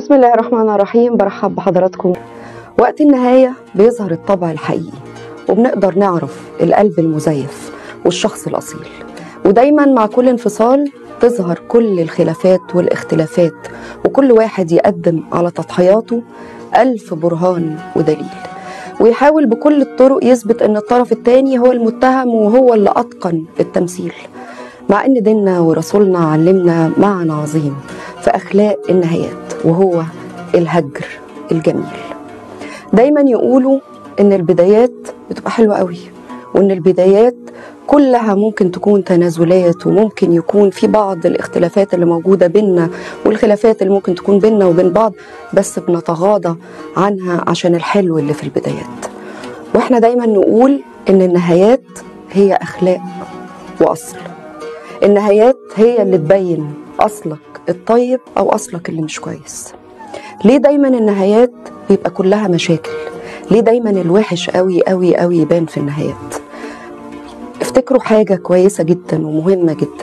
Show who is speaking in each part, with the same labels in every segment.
Speaker 1: بسم الله الرحمن الرحيم برحب بحضراتكم وقت النهاية بيظهر الطبع الحقيقي وبنقدر نعرف القلب المزيف والشخص الأصيل ودايما مع كل انفصال تظهر كل الخلافات والاختلافات وكل واحد يقدم على تضحياته ألف برهان ودليل ويحاول بكل الطرق يثبت أن الطرف الثاني هو المتهم وهو اللي أتقن التمثيل مع أن ديننا ورسولنا علمنا معنى عظيم في أخلاق النهايات وهو الهجر الجميل دايما يقولوا ان البدايات بتبقى حلوه قوي وان البدايات كلها ممكن تكون تنازلات وممكن يكون في بعض الاختلافات اللي موجوده بينا والخلافات اللي ممكن تكون بينا وبين بعض بس بنتغاضى عنها عشان الحلو اللي في البدايات واحنا دايما نقول ان النهايات هي اخلاق واصل النهايات هي اللي تبين اصلك الطيب او اصلك اللي مش كويس ليه دايما النهايات بيبقى كلها مشاكل ليه دايما الوحش قوي قوي قوي يبان في النهايات افتكروا حاجة كويسة جدا ومهمة جدا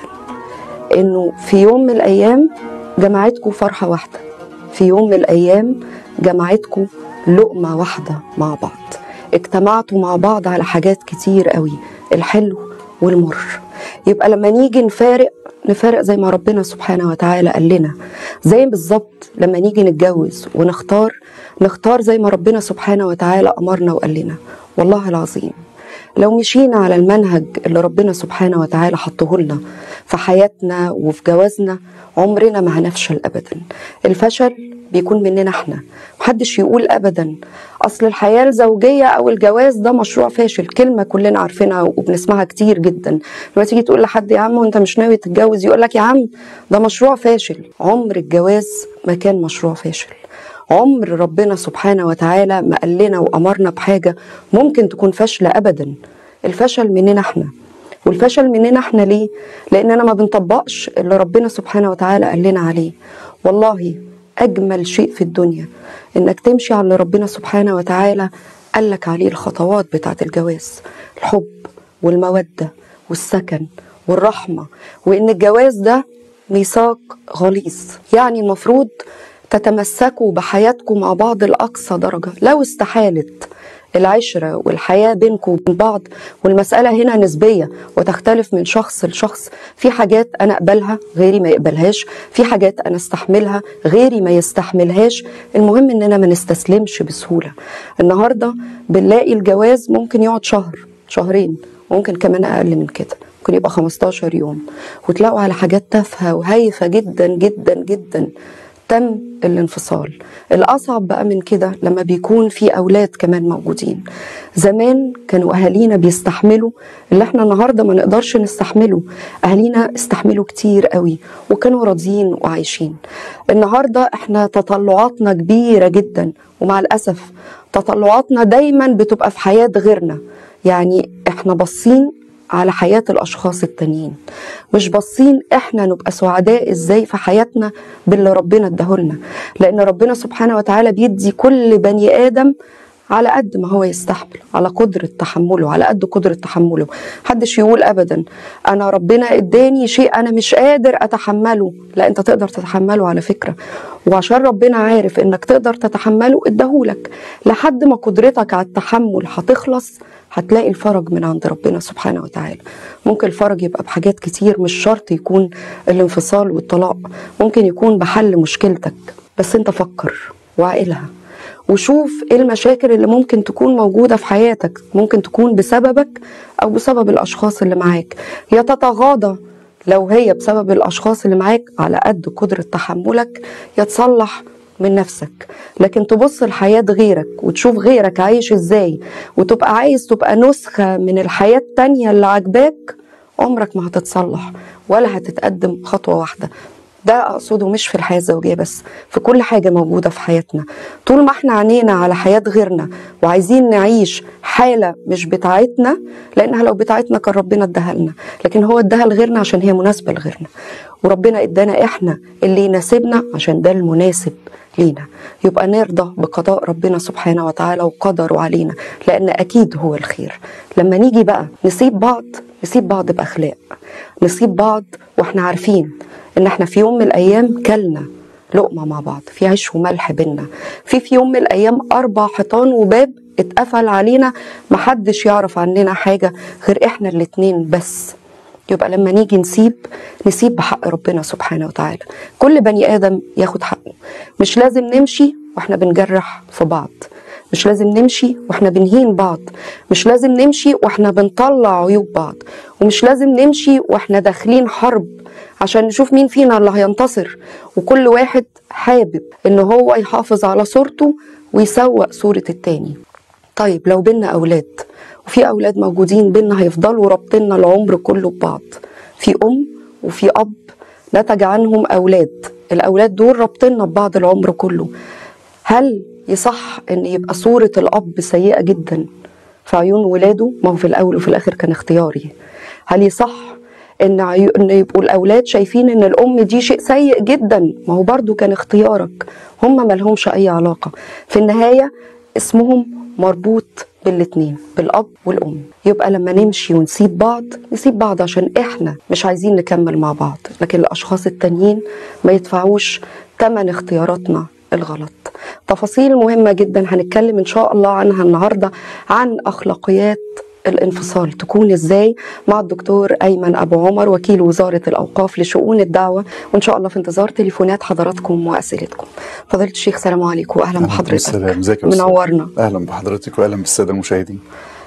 Speaker 1: انه في يوم من الايام جمعتكم فرحة واحدة في يوم من الايام جمعتكم لقمة واحدة مع بعض اجتمعتوا مع بعض على حاجات كتير قوي الحلو والمر يبقى لما نيجي نفارق نفارق زي ما ربنا سبحانه وتعالى قال لنا زي بالظبط لما نيجي نتجوز ونختار نختار زي ما ربنا سبحانه وتعالى امرنا وقال لنا والله العظيم لو مشينا على المنهج اللي ربنا سبحانه وتعالى حطه لنا في حياتنا وفي جوازنا عمرنا ما هنفشل ابدا الفشل بيكون مننا احنا محدش يقول ابدا اصل الحياه الزوجيه او الجواز ده مشروع فاشل كلمه كلنا عارفينها وبنسمعها كتير جدا لما تيجي تقول لحد يا عم وانت مش ناوي تتجوز يقول لك يا عم ده مشروع فاشل عمر الجواز ما كان مشروع فاشل عمر ربنا سبحانه وتعالى ما قال لنا وامرنا بحاجه ممكن تكون فاشله ابدا الفشل مننا احنا والفشل مننا احنا ليه لاننا ما بنطبقش اللي ربنا سبحانه وتعالى قال لنا عليه والله اجمل شيء في الدنيا انك تمشي على اللي ربنا سبحانه وتعالى قال لك عليه الخطوات بتاعه الجواز الحب والموده والسكن والرحمه وان الجواز ده ميثاق غليظ يعني المفروض تتمسكوا بحياتكم مع بعض لاقصى درجه لو استحالت العشرة والحياة بينكم وبين بعض والمسألة هنا نسبية وتختلف من شخص لشخص في حاجات أنا أقبلها غيري ما يقبلهاش في حاجات أنا استحملها غيري ما يستحملهاش المهم إننا ما نستسلمش بسهولة النهاردة بنلاقي الجواز ممكن يقعد شهر شهرين ممكن كمان أقل من كده ممكن يبقى 15 يوم وتلاقوا على حاجات تافهة وهايفة جدا جدا جدا تم الانفصال الأصعب بقى من كده لما بيكون في أولاد كمان موجودين زمان كانوا أهالينا بيستحملوا اللي احنا النهاردة ما نقدرش نستحمله أهالينا استحملوا كتير قوي وكانوا راضيين وعايشين النهاردة احنا تطلعاتنا كبيرة جدا ومع الأسف تطلعاتنا دايما بتبقى في حياة غيرنا يعني احنا باصين على حياة الأشخاص التانيين مش باصين إحنا نبقى سعداء إزاي في حياتنا باللي ربنا اداهولنا لأن ربنا سبحانه وتعالى بيدي كل بني آدم على قد ما هو يستحمل على قدرة تحمله على قد قدرة تحمله محدش يقول أبدا أنا ربنا اداني شيء أنا مش قادر أتحمله لا أنت تقدر تتحمله على فكرة وعشان ربنا عارف إنك تقدر تتحمله اداهولك لحد ما قدرتك على التحمل هتخلص هتلاقي الفرج من عند ربنا سبحانه وتعالى ممكن الفرج يبقى بحاجات كتير مش شرط يكون الانفصال والطلاق ممكن يكون بحل مشكلتك بس انت فكر وعقلها وشوف ايه المشاكل اللي ممكن تكون موجودة في حياتك ممكن تكون بسببك او بسبب الاشخاص اللي معاك يا تتغاضى لو هي بسبب الاشخاص اللي معاك على قد قدرة تحملك يتصلح من نفسك لكن تبص لحياة غيرك وتشوف غيرك عايش ازاي وتبقى عايز تبقى نسخة من الحياة التانية اللي عجباك عمرك ما هتتصلح ولا هتتقدم خطوة واحدة ده اقصده مش في الحياه الزوجيه بس في كل حاجه موجوده في حياتنا طول ما احنا عينينا على حياه غيرنا وعايزين نعيش حاله مش بتاعتنا لانها لو بتاعتنا كان ربنا اداها لنا لكن هو اداها لغيرنا عشان هي مناسبه لغيرنا وربنا ادانا احنا اللي يناسبنا عشان ده المناسب لينا يبقى نرضى بقضاء ربنا سبحانه وتعالى وقدره علينا لان اكيد هو الخير لما نيجي بقى نسيب بعض نسيب بعض باخلاق نسيب بعض واحنا عارفين ان احنا في يوم من الايام كلنا لقمه مع بعض في عيش وملح بينا في في يوم من الايام اربع حيطان وباب اتقفل علينا محدش يعرف عننا حاجه غير احنا الاتنين بس يبقى لما نيجي نسيب نسيب بحق ربنا سبحانه وتعالى كل بني ادم ياخد حقه مش لازم نمشي واحنا بنجرح في بعض مش لازم نمشي واحنا بنهين بعض مش لازم نمشي واحنا بنطلع عيوب بعض ومش لازم نمشي واحنا داخلين حرب عشان نشوف مين فينا اللي هينتصر وكل واحد حابب ان هو يحافظ على صورته ويسوق صورة التاني طيب لو بينا اولاد وفي اولاد موجودين بينا هيفضلوا رابطيننا العمر كله ببعض في ام وفي اب نتج عنهم اولاد الاولاد دول رابطيننا ببعض العمر كله هل يصح ان يبقى صورة الاب سيئة جدا في عيون ولاده ما هو في الاول وفي الاخر كان اختياري هل يصح ان عيو... ان يبقوا الاولاد شايفين ان الام دي شيء سيء جدا ما هو برضو كان اختيارك هم ملهمش اي علاقة في النهاية اسمهم مربوط بالاتنين بالاب والام يبقى لما نمشي ونسيب بعض نسيب بعض عشان احنا مش عايزين نكمل مع بعض لكن الاشخاص التانيين ما يدفعوش تمن اختياراتنا الغلط تفاصيل مهمة جدا هنتكلم إن شاء الله عنها النهاردة عن أخلاقيات الانفصال تكون ازاي مع الدكتور ايمن ابو عمر وكيل وزاره الاوقاف لشؤون الدعوه وان شاء الله في انتظار تليفونات حضراتكم واسئلتكم فضيله الشيخ السلام عليكم واهلا بحضرتك
Speaker 2: السلام ازيك يا أستاذ؟
Speaker 1: منورنا
Speaker 2: اهلا بحضرتك واهلا بالساده المشاهدين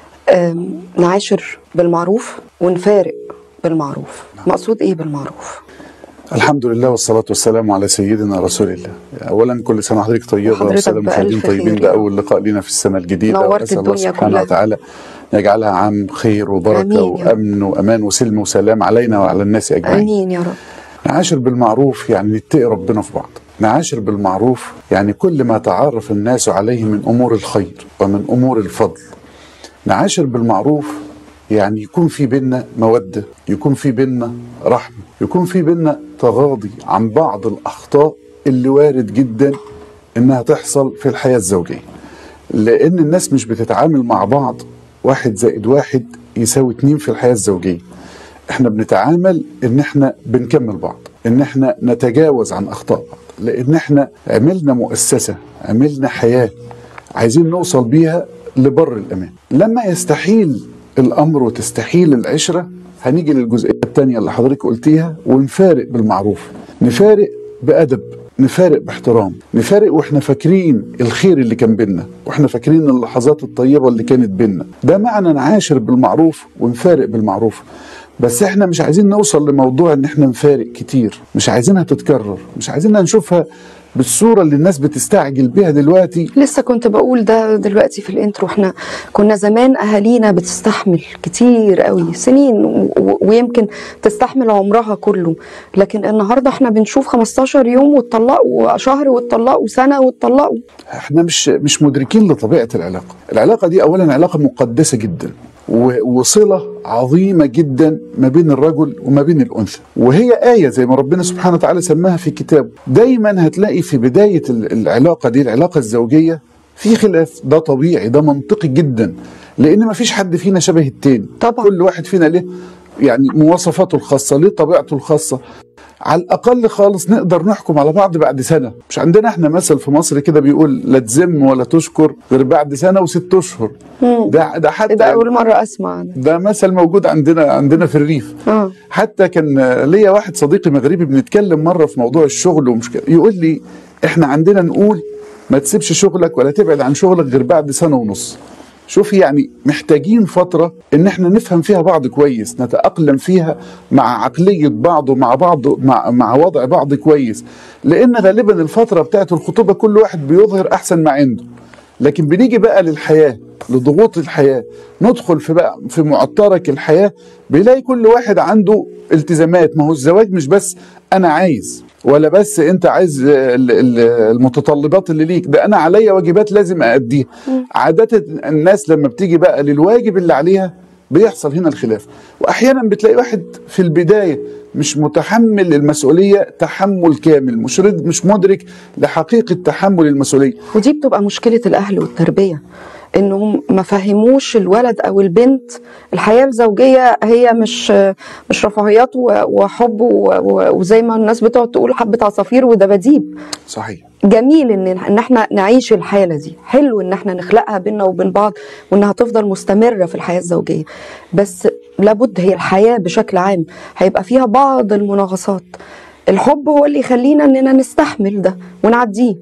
Speaker 1: أم، نعاشر بالمعروف ونفارق بالمعروف مقصود ايه بالمعروف
Speaker 2: الحمد لله والصلاه والسلام على سيدنا رسول الله اولا كل سنه وحضرتك طيبه
Speaker 1: وحضرتك
Speaker 2: والساده المشاهدين
Speaker 1: بألف
Speaker 2: طيبين
Speaker 1: خير.
Speaker 2: ده اول لقاء لنا في السنه الجديده
Speaker 1: نورت
Speaker 2: وأسأل الله
Speaker 1: الدنيا
Speaker 2: سبحانه
Speaker 1: كلها.
Speaker 2: وتعالى يجعلها عام خير وبركه
Speaker 1: آمين يا رب.
Speaker 2: وامن وامان وسلم وسلام علينا وعلى الناس اجمعين
Speaker 1: امين يا رب
Speaker 2: نعاشر بالمعروف يعني نتقي ربنا في بعض نعاشر بالمعروف يعني كل ما تعرف الناس عليه من امور الخير ومن امور الفضل نعاشر بالمعروف يعني يكون في بينا مودة يكون في بينا رحمة يكون في بينا تغاضي عن بعض الأخطاء اللي وارد جدا إنها تحصل في الحياة الزوجية لأن الناس مش بتتعامل مع بعض واحد زائد واحد يساوي اتنين في الحياة الزوجية احنا بنتعامل ان احنا بنكمل بعض ان احنا نتجاوز عن اخطاء بعض لان احنا عملنا مؤسسة عملنا حياة عايزين نوصل بيها لبر الامان لما يستحيل الامر وتستحيل العشرة هنيجي للجزئية الثانية اللي حضرتك قلتيها ونفارق بالمعروف نفارق بأدب نفارق باحترام نفارق واحنا فاكرين الخير اللي كان بينا واحنا فاكرين اللحظات الطيبة اللي كانت بينا ده معنى نعاشر بالمعروف ونفارق بالمعروف بس احنا مش عايزين نوصل لموضوع ان احنا نفارق كتير مش عايزينها تتكرر مش عايزينها نشوفها بالصورة اللي الناس بتستعجل بيها دلوقتي
Speaker 1: لسه كنت بقول ده دلوقتي في الانترو احنا كنا زمان اهالينا بتستحمل كتير قوي سنين و- و- ويمكن تستحمل عمرها كله لكن النهارده احنا بنشوف 15 يوم واتطلقوا شهر واتطلقوا سنه واتطلقوا
Speaker 2: احنا مش مش مدركين لطبيعه العلاقه العلاقه دي اولا علاقه مقدسه جدا و- وصله عظيمه جدا ما بين الرجل وما بين الانثى وهي ايه زي ما ربنا سبحانه وتعالى سماها في كتابه دايما هتلاقي في بدايه ال- العلاقه دي العلاقه الزوجيه في خلاف ده طبيعي ده منطقي جدا لان ما فيش حد فينا شبه التاني
Speaker 1: طبعا.
Speaker 2: كل واحد فينا له يعني مواصفاته الخاصه ليه طبيعته الخاصه على الاقل خالص نقدر نحكم على بعض بعد سنه مش عندنا احنا مثل في مصر كده بيقول لا تذم ولا تشكر غير بعد سنه وست اشهر
Speaker 1: مم.
Speaker 2: ده ده حتى
Speaker 1: ده اول مره اسمع ده.
Speaker 2: ده مثل موجود عندنا عندنا في الريف
Speaker 1: اه
Speaker 2: حتى كان ليا واحد صديقي مغربي بنتكلم مره في موضوع الشغل ومش كده. يقول لي احنا عندنا نقول ما تسيبش شغلك ولا تبعد عن شغلك غير بعد سنه ونص شوفي يعني محتاجين فترة إن إحنا نفهم فيها بعض كويس نتأقلم فيها مع عقلية بعض ومع بعض مع, مع وضع بعض كويس لأن غالبا الفترة بتاعت الخطوبة كل واحد بيظهر أحسن ما عنده لكن بنيجي بقى للحياة لضغوط الحياة ندخل في بقى في معترك الحياة بيلاقي كل واحد عنده التزامات ما هو الزواج مش بس أنا عايز ولا بس انت عايز ال- ال- المتطلبات اللي ليك ده انا عليا واجبات لازم ااديها عاده الناس لما بتيجي بقى للواجب اللي عليها بيحصل هنا الخلاف واحيانا بتلاقي واحد في البدايه مش متحمل المسؤوليه تحمل كامل مش رد مش مدرك لحقيقه تحمل المسؤوليه
Speaker 1: ودي بتبقى مشكله الاهل والتربيه انهم ما فهموش الولد او البنت الحياه الزوجيه هي مش مش رفاهيات و- وحب و- و- وزي ما الناس بتقعد تقول حبه عصافير ودباديب
Speaker 2: صحيح
Speaker 1: جميل ان ان احنا نعيش الحاله دي حلو ان احنا نخلقها بينا وبين بعض وانها تفضل مستمره في الحياه الزوجيه بس لابد هي الحياه بشكل عام هيبقى فيها بعض المناغصات الحب هو اللي يخلينا اننا نستحمل ده ونعديه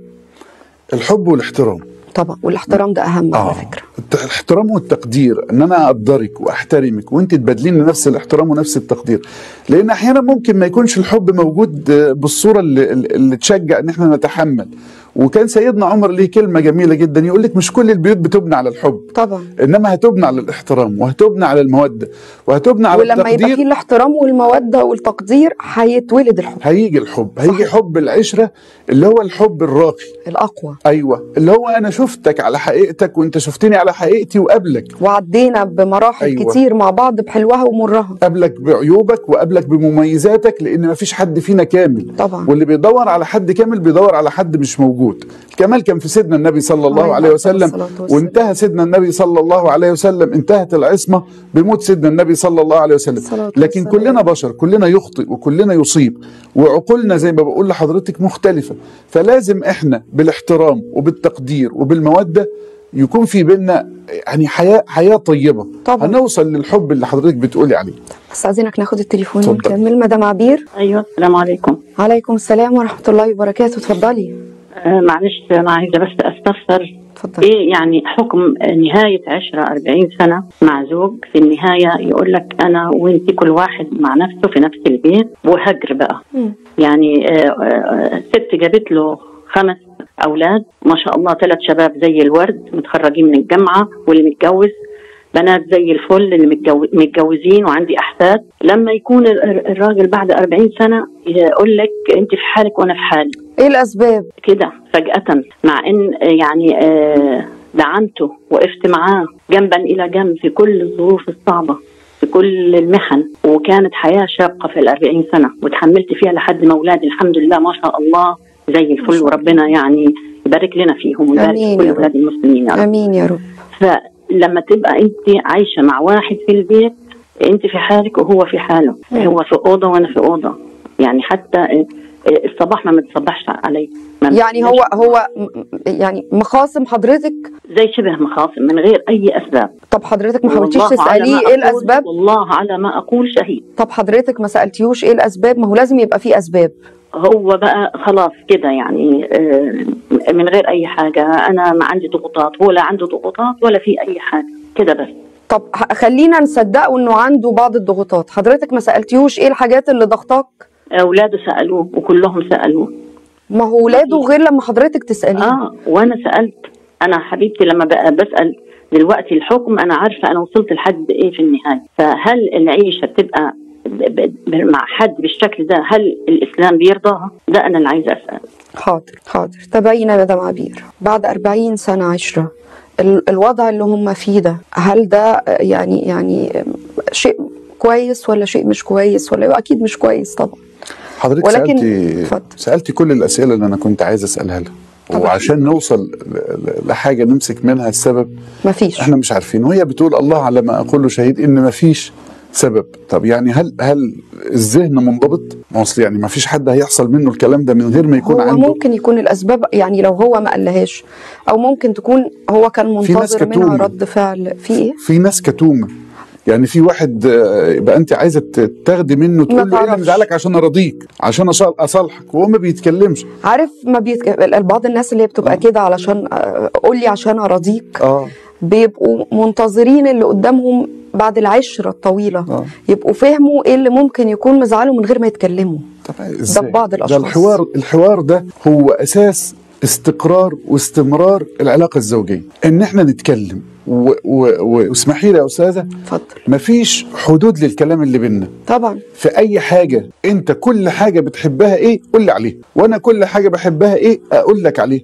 Speaker 2: الحب والاحترام
Speaker 1: طبعا والاحترام ده اهم على فكره
Speaker 2: الت- الاحترام والتقدير ان انا اقدرك واحترمك وانت تبادليني نفس الاحترام ونفس التقدير لان احيانا ممكن ما يكونش الحب موجود آه، بالصوره اللي, اللي تشجع ان احنا نتحمل وكان سيدنا عمر ليه كلمه جميله جدا يقول لك مش كل البيوت بتبنى على الحب
Speaker 1: طبعا
Speaker 2: انما هتبنى على الاحترام وهتبنى على الموده وهتبنى على
Speaker 1: ولما يبقى
Speaker 2: التقدير
Speaker 1: فيه الاحترام والموده والتقدير هيتولد الحب
Speaker 2: هيجي الحب هيجي
Speaker 1: صح.
Speaker 2: حب العشره اللي هو الحب الراقي
Speaker 1: الاقوى
Speaker 2: ايوه اللي هو انا شفتك على حقيقتك وانت شفتني على حقيقتي وقبلك
Speaker 1: وعدينا بمراحل
Speaker 2: أيوة.
Speaker 1: أيوة. كتير مع بعض بحلوها ومرها
Speaker 2: قبلك بعيوبك وقبلك بمميزاتك لان ما فيش حد فينا كامل
Speaker 1: طبعا
Speaker 2: واللي بيدور على حد كامل بيدور على حد مش موجود الكمال كان في سيدنا النبي صلى الله
Speaker 1: عليه
Speaker 2: عليه وسلم
Speaker 1: الصلاة والسلام.
Speaker 2: وانتهى سيدنا النبي صلى الله عليه وسلم انتهت العصمة بموت سيدنا النبي صلى الله عليه وسلم
Speaker 1: الصلاة
Speaker 2: لكن
Speaker 1: والسلام.
Speaker 2: كلنا بشر كلنا يخطئ وكلنا يصيب وعقولنا زي ما بقول لحضرتك مختلفة فلازم احنا بالاحترام وبالتقدير وبالمودة يكون في بينا يعني حياة حياة طيبة
Speaker 1: طبعا.
Speaker 2: هنوصل للحب اللي حضرتك بتقولي عليه
Speaker 1: استاذنك ناخد التليفون
Speaker 2: اتفضل.
Speaker 1: ونكمل مدام عبير
Speaker 3: ايوه السلام عليكم
Speaker 1: عليكم السلام ورحمه الله وبركاته اتفضلي
Speaker 3: آه معلش انا عايزه بس استفسر
Speaker 1: اتفضلي
Speaker 3: ايه يعني حكم نهايه عشره 40 سنه مع زوج في النهايه يقول لك انا وانت كل واحد مع نفسه في نفس البيت وهجر بقى
Speaker 1: مم.
Speaker 3: يعني آه، آه، الست جابت له خمس اولاد ما شاء الله ثلاث شباب زي الورد متخرجين من الجامعه واللي متجوز بنات زي الفل اللي متجو- متجوزين وعندي احفاد لما يكون ال- الراجل بعد 40 سنه يقول لك انت في حالك وانا في حالي
Speaker 1: ايه الاسباب
Speaker 3: كده فجأة مع ان آه، يعني آه، دعمته وقفت معاه جنبا الى جنب في كل الظروف الصعبة في كل المحن وكانت حياة شاقة في الأربعين سنة وتحملت فيها لحد ما أولادي الحمد لله ما شاء الله زي الفل وربنا يعني يبارك لنا فيهم ويبارك في
Speaker 1: آمين
Speaker 3: كل
Speaker 1: يا رب.
Speaker 3: أولاد المسلمين يا رب
Speaker 1: امين يا رب
Speaker 3: فلما تبقى أنت عايشة مع واحد في البيت أنت في حالك وهو في حاله هو في أوضة وأنا في أوضة يعني حتى آه، آه، الصباح ما متصبحش علي ما
Speaker 1: يعني هو هو م- يعني مخاصم حضرتك
Speaker 3: زي شبه مخاصم من غير اي اسباب
Speaker 1: طب حضرتك ما حاولتيش
Speaker 3: والله على
Speaker 1: تساليه
Speaker 3: ما
Speaker 1: ايه
Speaker 3: أقول-
Speaker 1: الاسباب
Speaker 3: والله على ما اقول شهيد
Speaker 1: طب حضرتك ما سالتيهوش ايه الاسباب ما هو لازم يبقى فيه اسباب
Speaker 3: هو بقى خلاص كده يعني آه، من غير اي حاجه انا ما عندي ضغوطات هو لا عنده ضغوطات ولا في اي حاجه كده بس
Speaker 1: طب ه- خلينا نصدقه انه عنده بعض الضغوطات حضرتك ما سالتيهوش ايه الحاجات اللي ضغطاك
Speaker 3: اولاده سالوه وكلهم سالوه
Speaker 1: ما هو ولاده غير لما حضرتك تساليه
Speaker 3: اه وانا سالت انا حبيبتي لما بقى بسال دلوقتي الحكم انا عارفه انا وصلت لحد ايه في النهايه فهل العيشه بتبقى ب- ب- مع حد بالشكل ده هل الاسلام بيرضاها ده انا اللي عايزه اسال
Speaker 1: حاضر حاضر تبين يا مدام عبير بعد 40 سنة عشرة ال- الوضع اللي هم فيه ده هل ده يعني يعني شيء كويس ولا شيء مش كويس ولا أكيد مش كويس طبعا
Speaker 2: حضرتك
Speaker 1: ولكن-
Speaker 2: سالتي
Speaker 1: اتفضل.
Speaker 2: سالتي كل الاسئله اللي انا كنت عايز اسالها لها
Speaker 1: طبعا.
Speaker 2: وعشان نوصل ل- ل- لحاجه نمسك منها السبب
Speaker 1: مفيش
Speaker 2: احنا مش عارفين وهي بتقول الله على ما اقول شهيد ان ما فيش سبب طب يعني هل هل الذهن منضبط ما اصل يعني ما فيش حد هيحصل منه الكلام ده من غير ما يكون
Speaker 1: هو
Speaker 2: عنده
Speaker 1: ممكن يكون الأسباب يعني لو هو ما قالهاش أو ممكن تكون هو كان
Speaker 2: في ناس
Speaker 1: منتظر منها
Speaker 2: كتومة.
Speaker 1: رد فعل في إيه؟
Speaker 2: في ناس كتومه يعني في واحد آه، يبقى انت عايزه ت- تاخدي منه تقول له ايه اللي
Speaker 1: تعرفش.
Speaker 2: مزعلك عشان ارضيك عشان أصال- اصالحك وهو ما بيتكلمش
Speaker 1: عارف ما بيتك... بعض الناس اللي هي بتبقى كده علشان آه، قول لي عشان أراضيك
Speaker 2: اه
Speaker 1: بيبقوا منتظرين اللي قدامهم بعد العشرة الطويلة
Speaker 2: آه.
Speaker 1: يبقوا فهموا ايه اللي ممكن يكون مزعله من غير ما يتكلموا
Speaker 2: طب ازاي
Speaker 1: ببعض الأشخاص.
Speaker 2: ده الحوار الحوار ده هو اساس استقرار واستمرار العلاقه الزوجيه ان احنا نتكلم و- و- و- واسمحي لي يا استاذه
Speaker 1: اتفضل
Speaker 2: مفيش حدود للكلام اللي بينا
Speaker 1: طبعا
Speaker 2: في اي حاجه انت كل حاجه بتحبها ايه قول لي عليه وانا كل حاجه بحبها ايه اقول لك عليه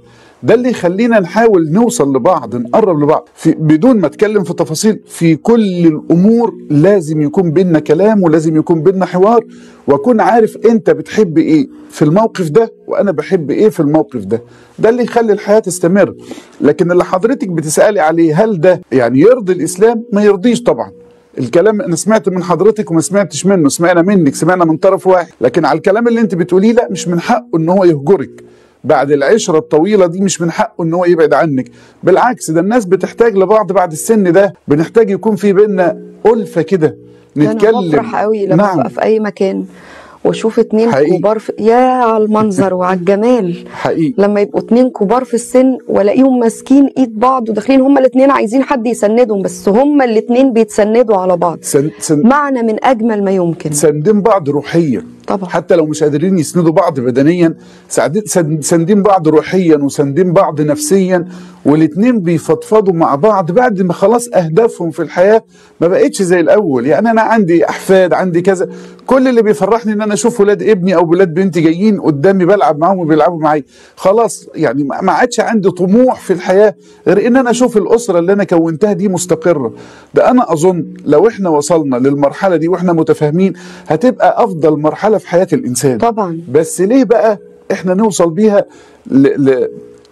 Speaker 2: ده اللي يخلينا نحاول نوصل لبعض نقرب لبعض في بدون ما اتكلم في تفاصيل في كل الامور لازم يكون بينا كلام ولازم يكون بينا حوار واكون عارف انت بتحب ايه في الموقف ده وانا بحب ايه في الموقف ده ده اللي يخلي الحياه تستمر لكن اللي حضرتك بتسالي عليه هل ده يعني يرضي الاسلام ما يرضيش طبعا الكلام انا سمعت من حضرتك وما سمعتش منه سمعنا منك سمعنا من طرف واحد لكن على الكلام اللي انت بتقوليه لا مش من حقه ان هو يهجرك بعد العشرة الطويلة دي مش من حقه ان هو يبعد عنك بالعكس ده الناس بتحتاج لبعض بعد السن ده بنحتاج يكون في بينا ألفة كده
Speaker 1: انا
Speaker 2: نتكلم
Speaker 1: بفرح قوي لما
Speaker 2: نعم
Speaker 1: ابقى في اي مكان واشوف اتنين
Speaker 2: حقيقي.
Speaker 1: كبار في... يا على المنظر وعلى الجمال
Speaker 2: حقيقي
Speaker 1: لما يبقوا اتنين كبار في السن والاقيهم ماسكين ايد بعض وداخلين هما الاتنين عايزين حد يسندهم بس هما الاتنين بيتسندوا على بعض
Speaker 2: سن سن
Speaker 1: معنى من اجمل ما يمكن
Speaker 2: ساندين بعض روحيا
Speaker 1: طبعا
Speaker 2: حتى لو مش قادرين يسندوا بعض بدنيا ساعدين- سن- ساندين بعض روحيا وساندين بعض نفسيا والاتنين بيفضفضوا مع بعض بعد ما خلاص اهدافهم في الحياه ما بقتش زي الاول يعني انا عندي احفاد عندي كذا كل اللي بيفرحني ان انا اشوف ولاد ابني او ولاد بنتي جايين قدامي بلعب معاهم وبيلعبوا معايا خلاص يعني ما ما عادش عندي طموح في الحياه غير ان انا اشوف الاسره اللي انا كونتها دي مستقره ده انا اظن لو احنا وصلنا للمرحله دي واحنا متفاهمين هتبقى افضل مرحله في حياه الانسان
Speaker 1: طبعا
Speaker 2: بس ليه بقى احنا نوصل بيها ل... ل...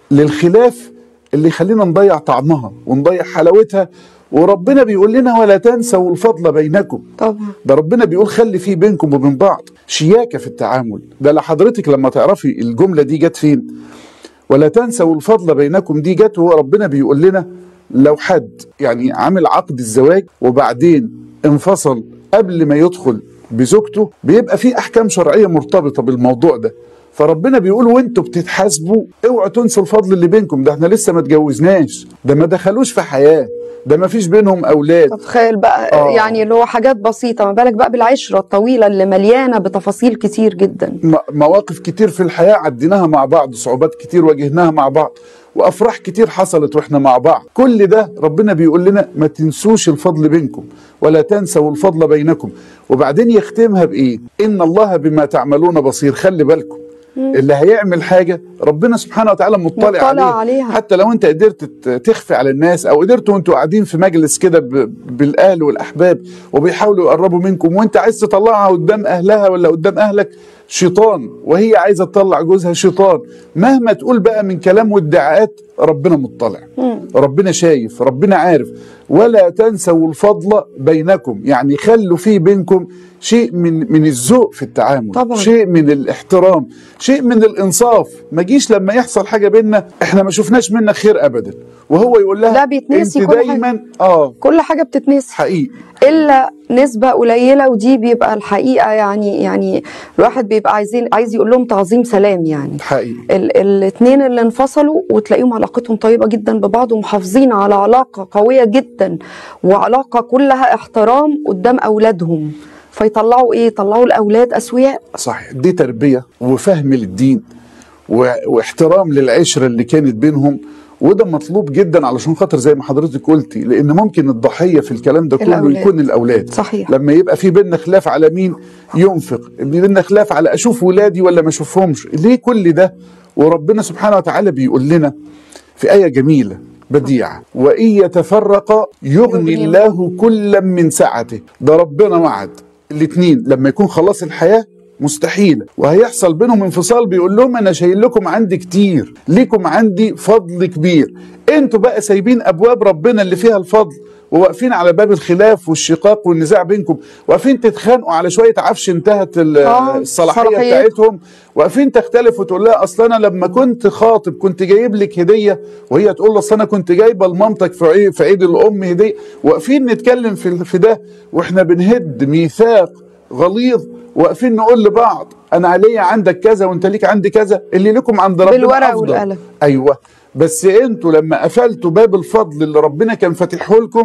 Speaker 2: للخلاف اللي يخلينا نضيع طعمها ونضيع حلاوتها وربنا بيقول لنا ولا تنسوا الفضل بينكم
Speaker 1: طبعا
Speaker 2: ده ربنا بيقول خلي في بينكم وبين بعض شياكة في التعامل ده لحضرتك لما تعرفي الجملة دي جت فين ولا تنسوا الفضل بينكم دي جت وهو ربنا بيقول لنا لو حد يعني عامل عقد الزواج وبعدين انفصل قبل ما يدخل بزوجته بيبقى في احكام شرعيه مرتبطه بالموضوع ده فربنا بيقول وانتوا بتتحاسبوا اوعوا تنسوا الفضل اللي بينكم ده احنا لسه ما اتجوزناش ده ما دخلوش في حياه ده ما فيش بينهم اولاد
Speaker 1: طب تخيل بقى
Speaker 2: آه.
Speaker 1: يعني اللي هو حاجات بسيطة ما بالك بقى بالعشرة الطويلة اللي مليانة بتفاصيل كتير جدا
Speaker 2: م- مواقف كتير في الحياة عديناها مع بعض صعوبات كتير واجهناها مع بعض وأفراح كتير حصلت وإحنا مع بعض كل ده ربنا بيقول لنا ما تنسوش الفضل بينكم ولا تنسوا الفضل بينكم وبعدين يختمها بإيه إن الله بما تعملون بصير خلي بالكم اللي هيعمل حاجة ربنا سبحانه وتعالى مطلع,
Speaker 1: مطلع
Speaker 2: عليه
Speaker 1: عليها.
Speaker 2: حتى لو انت قدرت ت- تخفي على الناس او قدرتوا وانتوا قاعدين في مجلس كده ب- بالاهل والاحباب وبيحاولوا يقربوا منكم وانت عايز تطلعها قدام اهلها ولا قدام اهلك شيطان وهي عايزه تطلع جوزها شيطان مهما تقول بقى من كلام وادعاءات ربنا مطلع ربنا شايف ربنا عارف ولا تنسوا الفضل بينكم يعني خلوا في بينكم شيء من من الذوق في التعامل
Speaker 1: طبعا.
Speaker 2: شيء من الاحترام شيء من الانصاف ما جيش لما يحصل حاجه بينا احنا ما شفناش منك خير ابدا وهو يقول لها
Speaker 1: لا بيتنسي
Speaker 2: انت
Speaker 1: كل حاجة.
Speaker 2: دايما اه
Speaker 1: كل حاجة بتتنسي
Speaker 2: حقيقي
Speaker 1: الا نسبه قليله ودي بيبقى الحقيقه يعني يعني الواحد بيبقى عايزين عايز يقول لهم تعظيم سلام يعني
Speaker 2: حقيقي
Speaker 1: ال الاثنين اللي انفصلوا وتلاقيهم علاقتهم طيبه جدا ببعض ومحافظين على علاقه قويه جدا وعلاقه كلها احترام قدام اولادهم فيطلعوا ايه يطلعوا الاولاد اسوياء
Speaker 2: صحيح دي تربيه وفهم للدين و... واحترام للعشره اللي كانت بينهم وده مطلوب جدا علشان خاطر زي ما حضرتك قلتي لان ممكن الضحيه في الكلام ده كله
Speaker 1: الأولاد.
Speaker 2: يكون الاولاد
Speaker 1: صحيح.
Speaker 2: لما يبقى في بيننا خلاف على مين ينفق بيننا خلاف على اشوف ولادي ولا ما اشوفهمش ليه كل ده وربنا سبحانه وتعالى بيقول لنا في ايه جميله بديعه وان يتفرقا يغني
Speaker 1: يغني
Speaker 2: الله كلا من سعته ده ربنا وعد الاثنين لما يكون خلاص الحياه مستحيل وهيحصل بينهم انفصال بيقول لهم انا شايل لكم عندي كتير ليكم عندي فضل كبير انتوا بقى سايبين ابواب ربنا اللي فيها الفضل وواقفين على باب الخلاف والشقاق والنزاع بينكم واقفين تتخانقوا على شويه عفش انتهت ال-
Speaker 1: آه،
Speaker 2: الصلاحيه
Speaker 1: صلاحية.
Speaker 2: بتاعتهم واقفين تختلفوا وتقول لها اصل انا لما كنت خاطب كنت جايب لك هديه وهي تقول له اصل انا كنت جايبه لمامتك في عيد في عيد الام هديه واقفين نتكلم في في ده واحنا بنهد ميثاق غليظ واقفين نقول لبعض انا عليا عندك كذا وانت ليك عندي كذا اللي لكم عند ربنا
Speaker 1: بالورقة
Speaker 2: أفضل.
Speaker 1: والقلم.
Speaker 2: ايوه بس انتوا لما قفلتوا باب الفضل اللي ربنا كان فاتحه لكم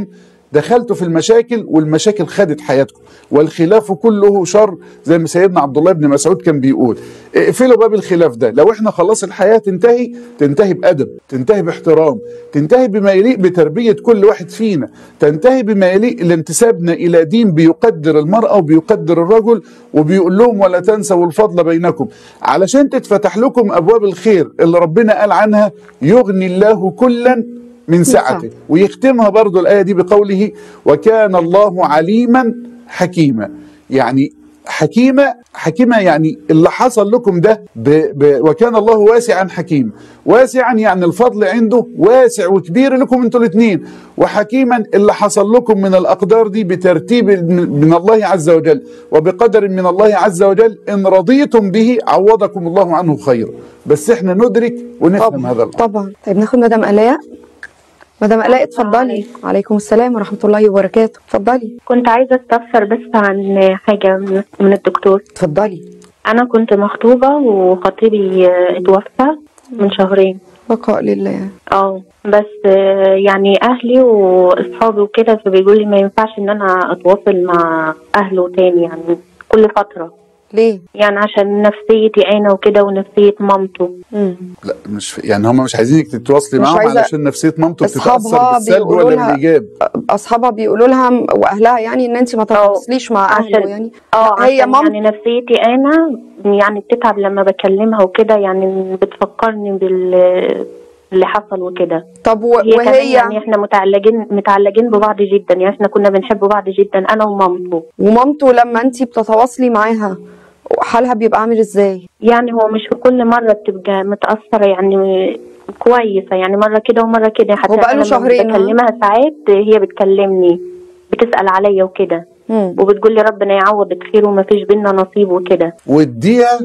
Speaker 2: دخلتوا في المشاكل والمشاكل خدت حياتكم والخلاف كله شر زي ما سيدنا عبد الله بن مسعود كان بيقول اقفلوا باب الخلاف ده لو احنا خلاص الحياه تنتهي تنتهي بادب تنتهي باحترام تنتهي بما يليق بتربيه كل واحد فينا تنتهي بما يليق لانتسابنا الى دين بيقدر المراه وبيقدر الرجل وبيقول لهم ولا تنسوا الفضل بينكم علشان تتفتح لكم ابواب الخير اللي ربنا قال عنها يغني الله كلا من سعته ويختمها برضو الآية دي بقوله وكان الله عليما حكيما يعني حكيمة حكيمة يعني اللي حصل لكم ده ب ب وكان الله واسعا حكيما واسعا يعني الفضل عنده واسع وكبير لكم انتوا الاثنين وحكيما اللي حصل لكم من الأقدار دي بترتيب من الله عز وجل وبقدر من الله عز وجل إن رضيتم به عوضكم الله عنه خيرا بس احنا ندرك ونفهم
Speaker 1: طبعا
Speaker 2: هذا الأمر
Speaker 1: طبعا طيب ناخد مدام الاء مدام الاء اتفضلي عليكم السلام ورحمه الله وبركاته اتفضلي
Speaker 4: كنت عايزة أستفسر بس عن حاجة من- من الدكتور
Speaker 1: اتفضلي
Speaker 4: أنا كنت مخطوبة وخطيبي آه، اتوفى من شهرين
Speaker 1: بقاء لله
Speaker 4: اه بس آه، يعني أهلي وأصحابي وكده فبيقولوا لي ما ينفعش إن أنا أتواصل مع أهله تاني يعني كل فترة
Speaker 1: ليه
Speaker 4: يعني عشان نفسيتي أنا وكده ونفسية مامته
Speaker 1: مم.
Speaker 2: لا مش ف... يعني هم مش عايزينك تتواصلي
Speaker 1: مش
Speaker 2: معاهم
Speaker 1: عايزة-
Speaker 2: علشان نفسيه مامته بتتاثر
Speaker 1: أصحابها
Speaker 2: بالسلب
Speaker 1: بيقولوا
Speaker 2: ولا
Speaker 1: لها-
Speaker 2: بالايجاب
Speaker 1: اصحابها بيقولوا لها واهلها يعني ان انت ما تتواصليش مع اهله
Speaker 4: عشان-
Speaker 1: يعني
Speaker 4: اه
Speaker 1: هي
Speaker 4: عشان
Speaker 1: مام
Speaker 4: يعني نفسيتي انا يعني بتتعب لما بكلمها وكده يعني بتفكرني بال اللي حصل وكده
Speaker 1: طب و-
Speaker 4: هي كمان
Speaker 1: وهي
Speaker 4: يعني احنا متعلقين متعلقين ببعض جدا يعني احنا كنا بنحب بعض جدا انا ومامته
Speaker 1: ومامته لما انت بتتواصلي معاها حالها بيبقى عامل ازاي
Speaker 4: يعني هو مش في كل مره بتبقى متاثره يعني كويسه يعني مره كده ومره كده حتى
Speaker 1: هو بقاله
Speaker 4: أنا لما
Speaker 1: شهرين، ها؟
Speaker 4: بكلمها ساعات هي بتكلمني بتسال عليا وكده
Speaker 1: مم.
Speaker 4: وبتقول لي ربنا يعوضك خير وما فيش بينا نصيب وكده
Speaker 2: واديها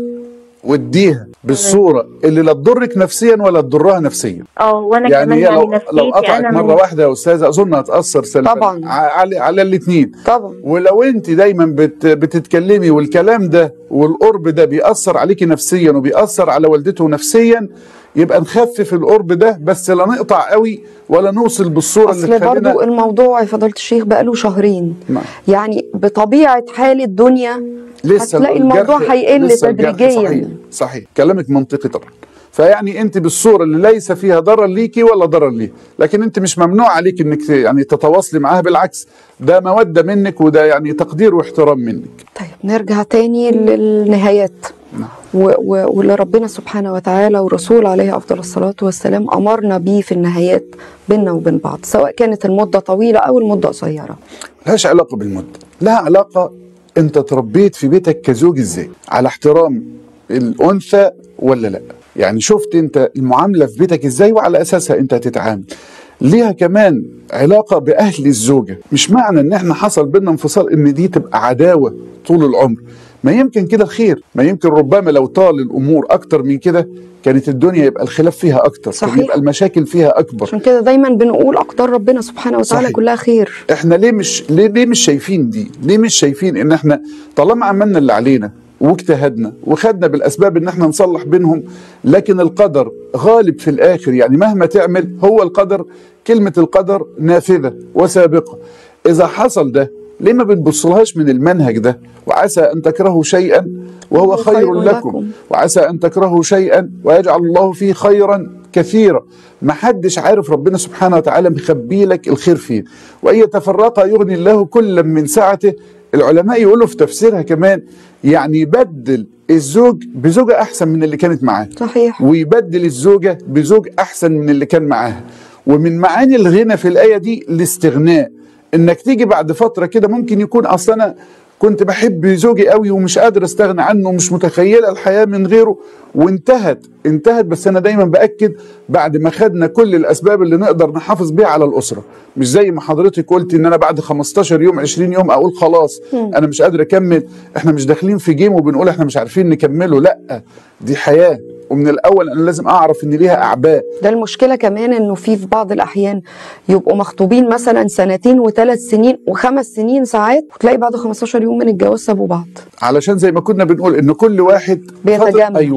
Speaker 2: واديها بالصوره اللي لا تضرك نفسيا ولا تضرها نفسيا
Speaker 4: اه وانا
Speaker 2: يعني
Speaker 4: كمان
Speaker 2: هي
Speaker 4: يعني
Speaker 2: لو لو
Speaker 4: نفسيتي
Speaker 2: قطعت
Speaker 4: انا
Speaker 2: مره واحده يا استاذه اظن هتاثر سلبا
Speaker 1: طبعاً.
Speaker 2: ع- على على الاثنين
Speaker 1: طبعا
Speaker 2: ولو انت دايما بت بتتكلمي والكلام ده والقرب ده بيأثر عليكي نفسيا وبيأثر على والدته نفسيا يبقى نخفف القرب ده بس لا نقطع قوي ولا نوصل بالصوره اللي
Speaker 1: اصل برضو
Speaker 2: تخلينا
Speaker 1: الموضوع يا فضيله الشيخ بقاله شهرين
Speaker 2: نعم.
Speaker 1: يعني بطبيعه حال الدنيا
Speaker 2: لسه
Speaker 1: هتلاقي
Speaker 2: الجرح-
Speaker 1: الموضوع هيقل
Speaker 2: لسه الجرح
Speaker 1: تدريجيا
Speaker 2: صحيح صحيح كلامك منطقي طبعا فيعني انت بالصوره اللي ليس فيها ضرر ليكي ولا ضرر ليه لكن انت مش ممنوع عليك انك ت- يعني تتواصلي معاها بالعكس ده موده منك وده يعني تقدير واحترام منك
Speaker 1: طيب نرجع تاني للنهايات
Speaker 2: نعم.
Speaker 1: و- و- واللي ربنا سبحانه وتعالى ورسول عليه افضل الصلاه والسلام امرنا بيه في النهايات بيننا وبين بعض سواء كانت المده طويله او المده قصيره
Speaker 2: لهاش علاقه بالمده لها علاقه انت تربيت في بيتك كزوج ازاي على احترام الانثى ولا لا يعني شفت انت المعامله في بيتك ازاي وعلى اساسها انت هتتعامل ليها كمان علاقة بأهل الزوجة مش معنى ان احنا حصل بينا انفصال ان دي تبقى عداوة طول العمر ما يمكن كده الخير ما يمكن ربما لو طال الامور اكتر من كده كانت الدنيا يبقى الخلاف فيها اكتر كان
Speaker 1: صحيح.
Speaker 2: يبقى المشاكل فيها اكبر
Speaker 1: عشان كده دايما بنقول اقدار ربنا سبحانه وتعالى
Speaker 2: صحيح.
Speaker 1: كلها خير
Speaker 2: احنا ليه مش ليه, ليه مش شايفين دي ليه مش شايفين ان احنا طالما عملنا اللي علينا واجتهدنا وخدنا بالاسباب ان احنا نصلح بينهم لكن القدر غالب في الاخر يعني مهما تعمل هو القدر كلمة القدر نافذة وسابقة اذا حصل ده ليه ما بنبصلهاش من المنهج ده وعسى ان تكرهوا شيئا وهو خير,
Speaker 1: خير
Speaker 2: لكم.
Speaker 1: لكم.
Speaker 2: وعسى ان تكرهوا شيئا ويجعل الله فيه خيرا كثيرا ما حدش عارف ربنا سبحانه وتعالى مخبي لك الخير فيه وان يتفرقا يغني الله كلا من سعته العلماء يقولوا في تفسيرها كمان يعني يبدل الزوج بزوجة أحسن من اللي كانت معاه
Speaker 1: صحيح
Speaker 2: ويبدل الزوجة بزوج أحسن من اللي كان معاها ومن معاني الغنى في الآية دي الاستغناء إنك تيجي بعد فترة كده ممكن يكون أصلا أنا كنت بحب زوجي قوي ومش قادر استغنى عنه ومش متخيله الحياه من غيره وانتهت انتهت بس انا دايما باكد بعد ما خدنا كل الاسباب اللي نقدر نحافظ بيها على الاسره مش زي ما حضرتك قلت ان انا بعد 15 يوم 20 يوم اقول خلاص انا مش قادر اكمل احنا مش داخلين في جيم وبنقول احنا مش عارفين نكمله لا دي حياه ومن الاول انا لازم اعرف ان ليها اعباء
Speaker 1: ده المشكله كمان انه في في بعض الاحيان يبقوا مخطوبين مثلا سنتين وثلاث سنين وخمس سنين ساعات وتلاقي بعد 15 يوم من الجواز سابوا بعض
Speaker 2: علشان زي ما كنا بنقول ان كل واحد
Speaker 1: بيتجمل.
Speaker 2: فترة ايوه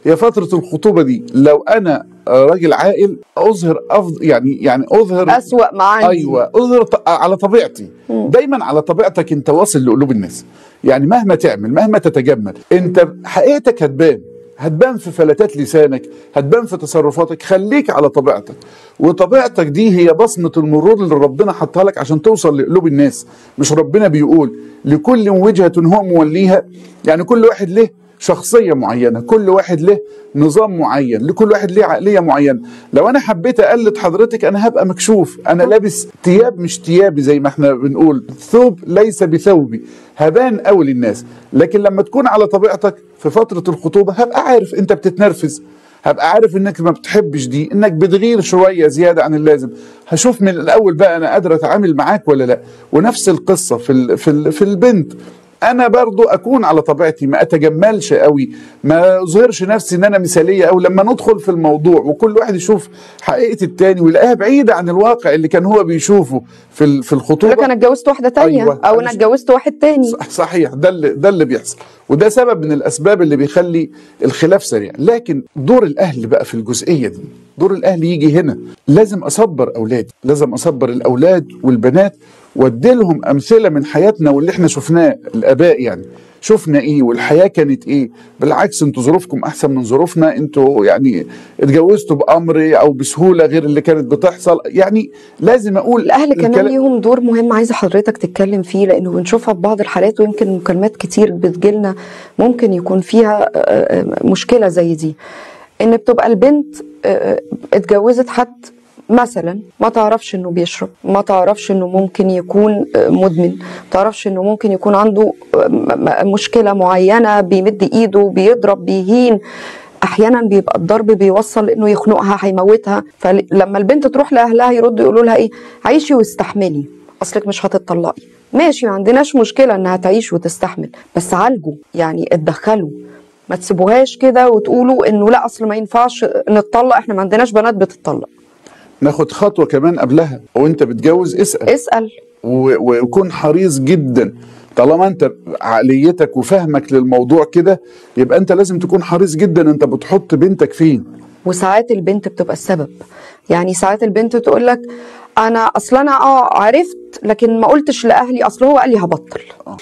Speaker 2: هي فتره الخطوبه دي لو انا آه، راجل عاقل اظهر افضل يعني يعني اظهر
Speaker 1: اسوأ ما عندي
Speaker 2: ايوه اظهر ط- على طبيعتي دايما على طبيعتك انت واصل لقلوب الناس يعني مهما تعمل مهما تتجمل انت حقيقتك هتبان هتبان في فلتات لسانك هتبان في تصرفاتك خليك على طبيعتك وطبيعتك دي هي بصمة المرور اللي ربنا حطها لك عشان توصل لقلوب الناس مش ربنا بيقول لكل وجهة هو موليها يعني كل واحد له شخصية معينة كل واحد له نظام معين لكل واحد له عقلية معينة لو أنا حبيت أقلد حضرتك أنا هبقى مكشوف أنا لابس تياب مش تيابي زي ما احنا بنقول ثوب ليس بثوبي هبان قوي للناس لكن لما تكون على طبيعتك في فترة الخطوبة هبقى عارف أنت بتتنرفز هبقى عارف انك ما بتحبش دي انك بتغير شويه زياده عن اللازم هشوف من الاول بقى انا قادر اتعامل معاك ولا لا ونفس القصه في ال في ال في البنت انا برضو اكون على طبيعتي ما اتجملش قوي ما اظهرش نفسي ان انا مثاليه او لما ندخل في الموضوع وكل واحد يشوف حقيقه التاني ويلاقيها بعيده عن الواقع اللي كان هو بيشوفه في ال- في الخطوبه
Speaker 1: لك انا اتجوزت واحده تانية
Speaker 2: أيوة.
Speaker 1: او
Speaker 2: أنا
Speaker 1: انا
Speaker 2: ش-
Speaker 1: اتجوزت واحد تاني
Speaker 2: صح- صحيح ده اللي ده اللي بيحصل وده سبب من الاسباب اللي بيخلي الخلاف سريع لكن دور الاهل بقى في الجزئيه دي دور الاهل يجي هنا لازم اصبر اولادي لازم اصبر الاولاد والبنات واديلهم امثله من حياتنا واللي احنا شفناه الاباء يعني شفنا ايه والحياه كانت ايه بالعكس انتوا ظروفكم احسن من ظروفنا انتوا يعني اتجوزتوا بامر او بسهوله غير اللي كانت بتحصل يعني لازم اقول
Speaker 1: الاهل كمان
Speaker 2: الكلام-
Speaker 1: ليهم دور مهم عايزه حضرتك تتكلم فيه لانه بنشوفها في بعض الحالات ويمكن مكالمات كتير بتجيلنا ممكن يكون فيها آه، آه، مشكله زي دي ان بتبقى البنت آه، اتجوزت حد مثلا ما تعرفش انه بيشرب ما تعرفش انه ممكن يكون آه، مدمن ما تعرفش انه ممكن يكون عنده آه، م- م- مشكله معينه بيمد ايده بيضرب بيهين احيانا بيبقى الضرب بيوصل انه يخنقها هيموتها فلما البنت تروح لاهلها يردوا يقولوا لها ايه عيشي واستحملي اصلك مش هتطلقي ماشي ما عندناش مشكله انها تعيش وتستحمل بس عالجوا يعني اتدخلوا ما تسيبوهاش كده وتقولوا انه لا اصل ما ينفعش نتطلق احنا ما عندناش بنات بتتطلق
Speaker 2: ناخد خطوه كمان قبلها وانت بتجوز اسال
Speaker 1: اسال
Speaker 2: و- وكن حريص جدا طالما انت عقليتك وفهمك للموضوع كده يبقى انت لازم تكون حريص جدا انت بتحط بنتك فين
Speaker 1: وساعات البنت بتبقى السبب يعني ساعات البنت تقول لك انا اصل انا اه عرفت لكن ما قلتش لاهلي اصل هو قال لي هبطل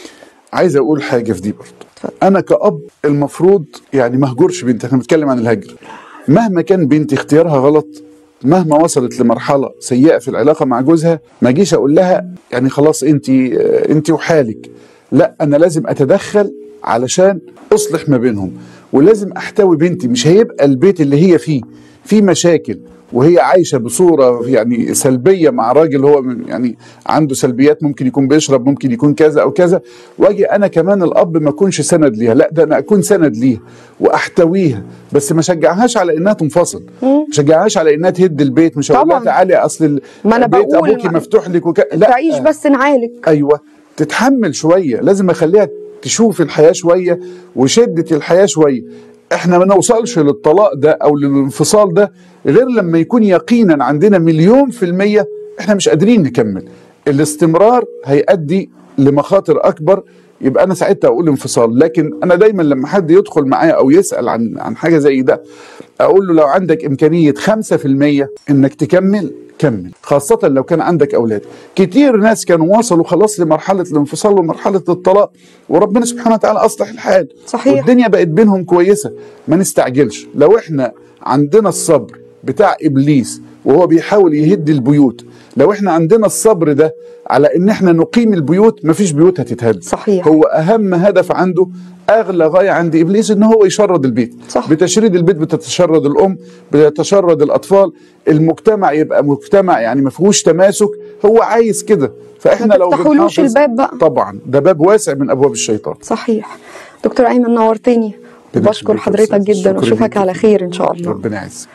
Speaker 2: عايز اقول حاجه في دي برضه
Speaker 1: اتفضل.
Speaker 2: انا كاب المفروض يعني ما اهجرش بنتي احنا بنتكلم عن الهجر مهما كان بنتي اختيارها غلط مهما وصلت لمرحله سيئه في العلاقه مع جوزها ما اجيش اقول لها يعني خلاص انت انت وحالك لا انا لازم اتدخل علشان اصلح ما بينهم ولازم احتوي بنتي مش هيبقى البيت اللي هي فيه فيه مشاكل وهي عايشه بصوره يعني سلبيه مع راجل هو من- يعني عنده سلبيات ممكن يكون بيشرب ممكن يكون كذا او كذا واجي انا كمان الاب ما اكونش سند ليها لا ده انا اكون سند ليها واحتويها بس ما اشجعهاش على انها تنفصل ما اشجعهاش على انها تهد البيت مش هقول لها
Speaker 1: طبعاً.
Speaker 2: تعالي اصل ال-
Speaker 1: ما أنا
Speaker 2: بيت
Speaker 1: بقول
Speaker 2: ابوكي
Speaker 1: ما-
Speaker 2: مفتوح لك وك... لا
Speaker 1: تعيش بس نعالج
Speaker 2: ايوه تتحمل شويه لازم اخليها تشوف الحياه شويه وشده الحياه شويه احنا ما نوصلش للطلاق ده او للانفصال ده غير لما يكون يقينا عندنا مليون في الميه احنا مش قادرين نكمل الاستمرار هيؤدي لمخاطر اكبر يبقى انا ساعتها اقول انفصال لكن انا دايما لما حد يدخل معايا او يسال عن عن حاجه زي ده اقول له لو عندك امكانيه 5% انك تكمل كمل خاصة لو كان عندك أولاد كتير ناس كانوا وصلوا خلاص لمرحلة الانفصال ومرحلة الطلاق وربنا سبحانه وتعالى أصلح الحال
Speaker 1: صحيح.
Speaker 2: والدنيا بقت بينهم كويسة ما نستعجلش لو احنا عندنا الصبر بتاع إبليس وهو بيحاول يهد البيوت لو احنا عندنا الصبر ده على ان احنا نقيم البيوت مفيش بيوت هتتهد
Speaker 1: صحيح.
Speaker 2: هو اهم هدف عنده اغلى غايه عند ابليس ان هو يشرد البيت
Speaker 1: صح.
Speaker 2: بتشريد البيت بتتشرد الام بتتشرد الاطفال المجتمع يبقى مجتمع يعني ما فيهوش تماسك هو عايز كده فاحنا
Speaker 1: ما
Speaker 2: لو
Speaker 1: تفتحولوش
Speaker 2: بنحافظ-
Speaker 1: الباب بقى.
Speaker 2: طبعا ده باب واسع من ابواب الشيطان
Speaker 1: صحيح دكتور ايمن نورتني
Speaker 2: ربنا
Speaker 1: بشكر
Speaker 2: يخليك يا
Speaker 1: حضرتك
Speaker 2: أستاذ.
Speaker 1: جدا
Speaker 2: شكراً
Speaker 1: واشوفك
Speaker 2: ليك.
Speaker 1: على خير ان شاء الله
Speaker 2: ربنا يعزك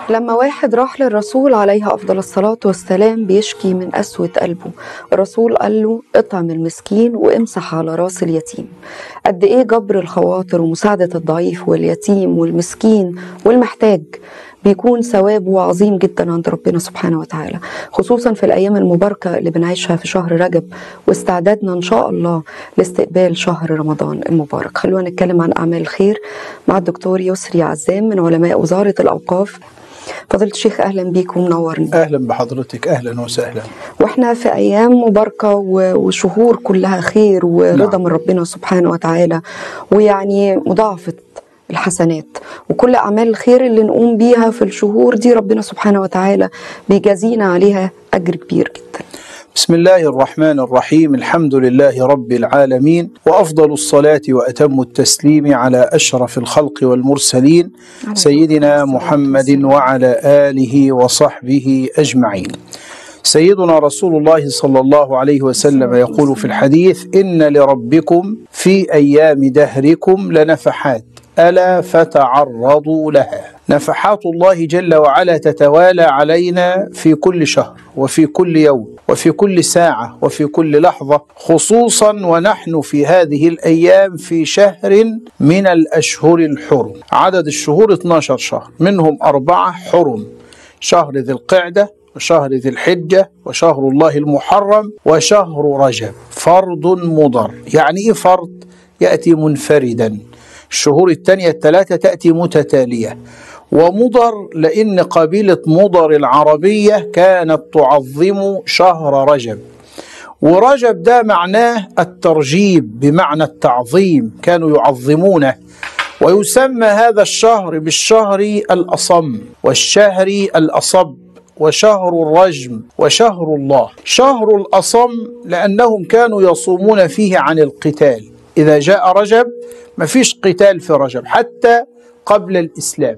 Speaker 1: لما واحد راح للرسول عليه أفضل الصلاة والسلام بيشكي من قسوة قلبه الرسول قال له اطعم المسكين وامسح على راس اليتيم قد إيه جبر الخواطر ومساعدة الضعيف واليتيم والمسكين والمحتاج بيكون ثوابه عظيم جدا عند ربنا سبحانه وتعالى خصوصا في الأيام المباركة اللي بنعيشها في شهر رجب واستعدادنا إن شاء الله لاستقبال شهر رمضان المبارك خلونا نتكلم عن أعمال الخير مع الدكتور يسري عزام من علماء وزارة الأوقاف فضيلة الشيخ أهلا بيك ومنورني
Speaker 5: اهلا بحضرتك اهلا وسهلا
Speaker 1: واحنا في ايام مباركه و- وشهور كلها خير ورضا
Speaker 5: نعم.
Speaker 1: من ربنا سبحانه وتعالى ويعني مضاعفه الحسنات وكل اعمال الخير اللي نقوم بيها في الشهور دي ربنا سبحانه وتعالى بيجازينا عليها اجر كبير جدا
Speaker 5: بسم الله الرحمن الرحيم الحمد لله رب العالمين وافضل الصلاه واتم التسليم على اشرف الخلق والمرسلين
Speaker 1: عليه
Speaker 5: سيدنا
Speaker 1: الصلاة
Speaker 5: محمد
Speaker 1: والسلام.
Speaker 5: وعلى اله وصحبه اجمعين سيدنا رسول الله صلى الله عليه وسلم يقول في الحديث ان لربكم في ايام دهركم لنفحات الا فتعرضوا لها نفحات الله جل وعلا تتوالى علينا في كل شهر وفي كل يوم وفي كل ساعه وفي كل لحظه خصوصا ونحن في هذه الايام في شهر من الاشهر الحرم عدد الشهور 12 شهر منهم اربعه حرم شهر ذي القعده وشهر ذي الحجة وشهر الله المحرم وشهر رجب فرض مضر يعني إيه فرض؟ يأتي منفردا الشهور الثانية الثلاثة تأتي متتالية ومضر لأن قبيلة مضر العربية كانت تعظم شهر رجب ورجب ده معناه الترجيب بمعنى التعظيم كانوا يعظمونه ويسمى هذا الشهر بالشهر الأصم والشهر الأصب وشهر الرجم وشهر الله شهر الأصم لأنهم كانوا يصومون فيه عن القتال إذا جاء رجب مفيش قتال في رجب حتى قبل الإسلام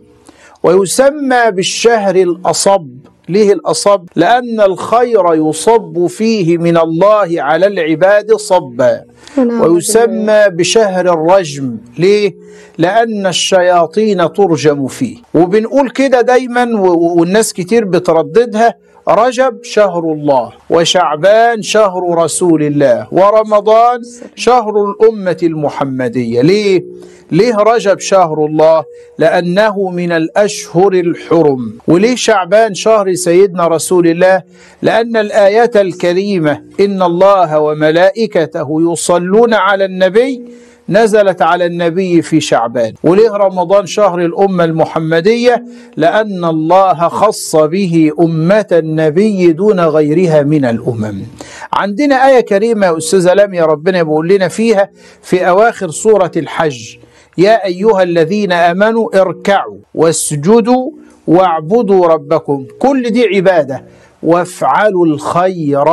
Speaker 5: ويسمى بالشهر الأصب ليه الأصب؟ لأن الخير يصب فيه من الله على العباد صبا
Speaker 1: ونعم
Speaker 5: ويسمى بشهر الرجم ليه؟ لأن الشياطين ترجم فيه وبنقول كده دايما و- و- والناس كتير بترددها رجب شهر الله وشعبان شهر رسول الله ورمضان شهر الأمة المحمدية ليه؟ ليه رجب شهر الله؟ لأنه من الأشهر الحرم وليه شعبان شهر سيدنا رسول الله؟ لأن الآية الكريمة إن الله وملائكته يصلون على النبي نزلت على النبي في شعبان وليه رمضان شهر الأمة المحمدية لأن الله خص به أمة النبي دون غيرها من الأمم عندنا آية كريمة يا أستاذة لميا ربنا بيقول لنا فيها في أواخر سورة الحج يا أيها الذين آمنوا اركعوا واسجدوا واعبدوا ربكم كل دي عبادة وافعلوا الخير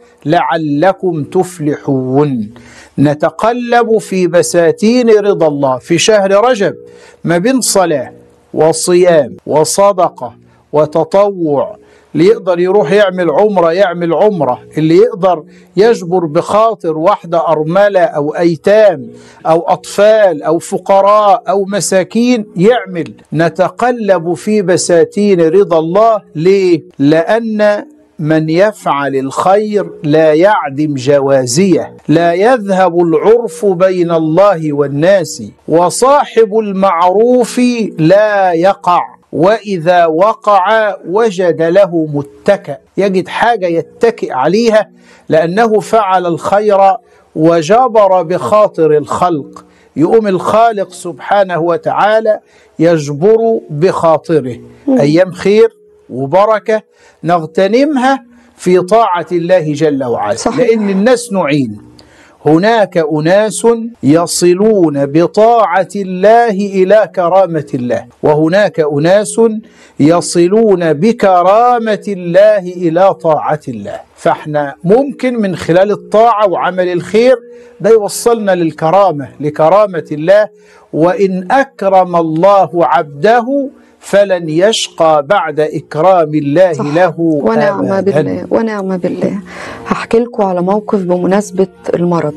Speaker 5: لعلكم تفلحون نتقلب في بساتين رضا الله في شهر رجب ما بين صلاة وصيام وصدقة وتطوع اللي يقدر يروح يعمل عمرة يعمل عمرة اللي يقدر يجبر بخاطر واحدة أرملة أو أيتام أو أطفال أو فقراء أو مساكين يعمل نتقلب في بساتين رضا الله ليه؟ لأن من يفعل الخير لا يعدم جوازيه لا يذهب العرف بين الله والناس وصاحب المعروف لا يقع واذا وقع وجد له متكأ يجد حاجه يتكئ عليها لانه فعل الخير وجبر بخاطر الخلق يقوم الخالق سبحانه وتعالى يجبر بخاطره ايام خير وبركه نغتنمها في طاعه الله جل وعلا
Speaker 1: صحيح.
Speaker 5: لان الناس نوعين هناك اناس يصلون بطاعه الله الى كرامه الله وهناك اناس يصلون بكرامه الله الى طاعه الله فاحنا ممكن من خلال الطاعه وعمل الخير ده يوصلنا للكرامه لكرامه الله وان اكرم الله عبده فلن يشقى بعد اكرام الله
Speaker 1: صح.
Speaker 5: له
Speaker 1: ونعم
Speaker 5: أبداً.
Speaker 1: بالله ونعم بالله هحكي لكم على موقف بمناسبة المرض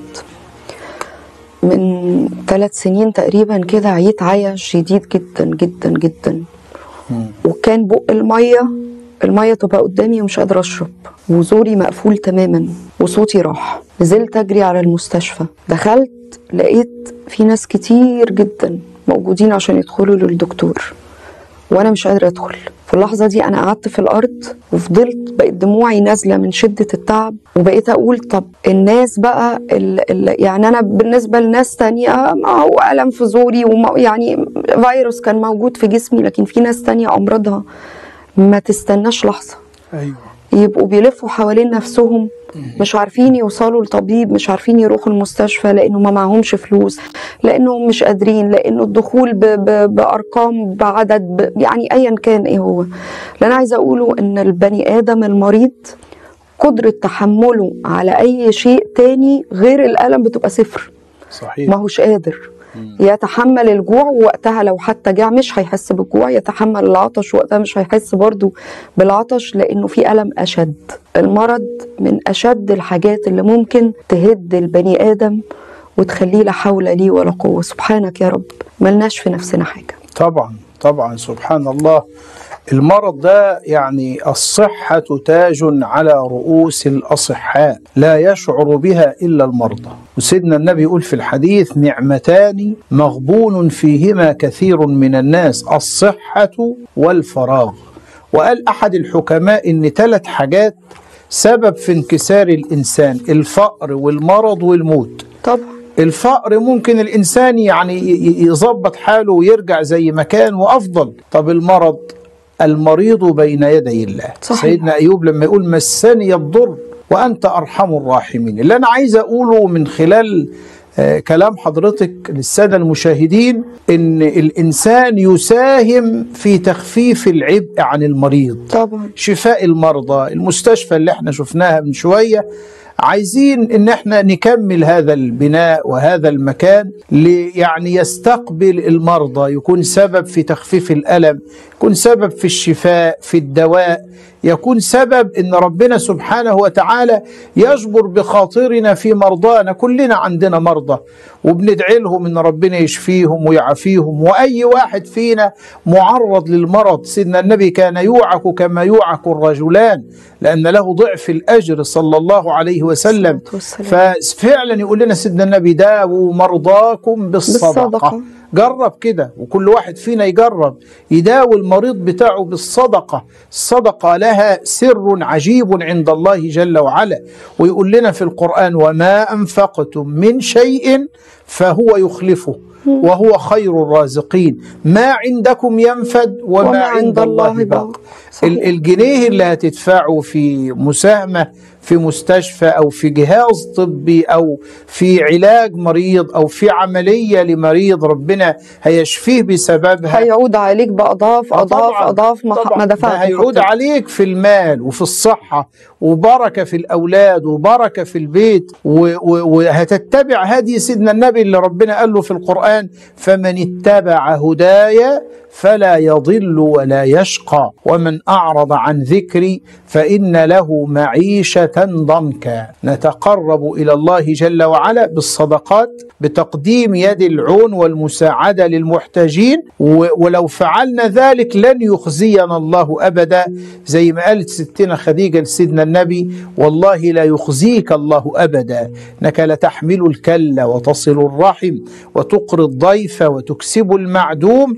Speaker 1: من ثلاث سنين تقريبا كده عيت عيا شديد جدا جدا جدا وكان بق الميه الميه تبقى قدامي ومش قادره اشرب وزوري مقفول تماما وصوتي راح نزلت اجري على المستشفى دخلت لقيت في ناس كتير جدا موجودين عشان يدخلوا للدكتور وانا مش قادره ادخل في اللحظه دي انا قعدت في الارض وفضلت بقت دموعي نازله من شده التعب وبقيت اقول طب الناس بقى ال ال يعني انا بالنسبه لناس تانية ما هو الم في زوري وما يعني فيروس كان موجود في جسمي لكن في ناس تانية امراضها ما تستناش لحظه
Speaker 5: ايوه
Speaker 1: يبقوا بيلفوا حوالين نفسهم مش عارفين يوصلوا لطبيب مش عارفين يروحوا المستشفى لانه ما معهمش فلوس لانهم مش قادرين لانه الدخول ب ب بارقام بعدد ب يعني ايا كان ايه هو اللي انا عايزه اقوله ان البني ادم المريض قدره تحمله على اي شيء تاني غير الالم بتبقى صفر
Speaker 5: صحيح
Speaker 1: ما هوش قادر يتحمل الجوع ووقتها لو حتى جاع مش هيحس بالجوع يتحمل العطش وقتها مش هيحس برضو بالعطش لانه في الم اشد المرض من اشد الحاجات اللي ممكن تهد البني ادم وتخليه لا حول لي ولا قوه سبحانك يا رب ملناش في نفسنا حاجه
Speaker 5: طبعا طبعا سبحان الله المرض ده يعني الصحة تاج على رؤوس الأصحاء لا يشعر بها إلا المرضى وسيدنا النبي يقول في الحديث نعمتان مغبون فيهما كثير من الناس الصحة والفراغ وقال أحد الحكماء إن ثلاث حاجات سبب في انكسار الإنسان الفقر والمرض والموت
Speaker 1: طبعا
Speaker 5: الفقر ممكن الإنسان يعني ي- ي- يظبط حاله ويرجع زي ما كان وأفضل طب المرض المريض بين يدي الله
Speaker 1: صحيح.
Speaker 5: سيدنا أيوب لما يقول مسني الضر وأنت أرحم الراحمين اللي أنا عايز أقوله من خلال آه، كلام حضرتك للسادة المشاهدين إن الإنسان يساهم في تخفيف العبء عن المريض
Speaker 1: طبعا
Speaker 5: شفاء المرضى المستشفى اللي احنا شفناها من شوية عايزين ان احنا نكمل هذا البناء وهذا المكان لي يعني يستقبل المرضى يكون سبب في تخفيف الألم يكون سبب في الشفاء في الدواء يكون سبب ان ربنا سبحانه وتعالى يجبر بخاطرنا في مرضانا كلنا عندنا مرضى وبندعي لهم ان ربنا يشفيهم ويعافيهم واي واحد فينا معرض للمرض سيدنا النبي كان يوعك كما يوعك الرجلان لان له ضعف الاجر صلى الله عليه وسلم
Speaker 1: الصلاة والسلام.
Speaker 5: ففعلا يقول لنا سيدنا النبي داووا مرضاكم بالصدقه,
Speaker 1: بالصدقة.
Speaker 5: جرب كده وكل واحد فينا يجرب يداوي المريض بتاعه بالصدقة الصدقة لها سر عجيب عند الله جل وعلا ويقول لنا في القرآن وما أنفقتم من شيء فهو يخلفه وهو خير الرازقين ما عندكم ينفد وما,
Speaker 1: وما
Speaker 5: عند الله باق
Speaker 1: صحيح.
Speaker 5: ال- الجنيه اللي هتدفعه في مساهمة في مستشفى أو في جهاز طبي أو في علاج مريض أو في عملية لمريض ربنا هيشفيه بسببها
Speaker 1: هيعود عليك باضاف
Speaker 5: آه
Speaker 1: اضاف
Speaker 5: طبعاً،
Speaker 1: اضاف ما,
Speaker 5: طبعاً.
Speaker 1: ما
Speaker 5: ده
Speaker 1: دفعت
Speaker 5: هيعود
Speaker 1: حتى.
Speaker 5: عليك في المال وفي الصحة وبركة في الأولاد وبركة في البيت و- و- وهتتبع هدي سيدنا النبي اللي ربنا قال له في القرآن فمن اتبع هدايا فلا يضل ولا يشقى ومن أعرض عن ذكري فإن له معيشة ضنكا نتقرب إلى الله جل وعلا بالصدقات بتقديم يد العون والمساعدة للمحتاجين و- ولو فعلنا ذلك لن يخزينا الله أبدا زي ما قالت ستنا خديجة لسيدنا النبي والله لا يخزيك الله أبدا إنك لتحمل الكل وتصل الرحم وتقري الضيف وتكسب المعدوم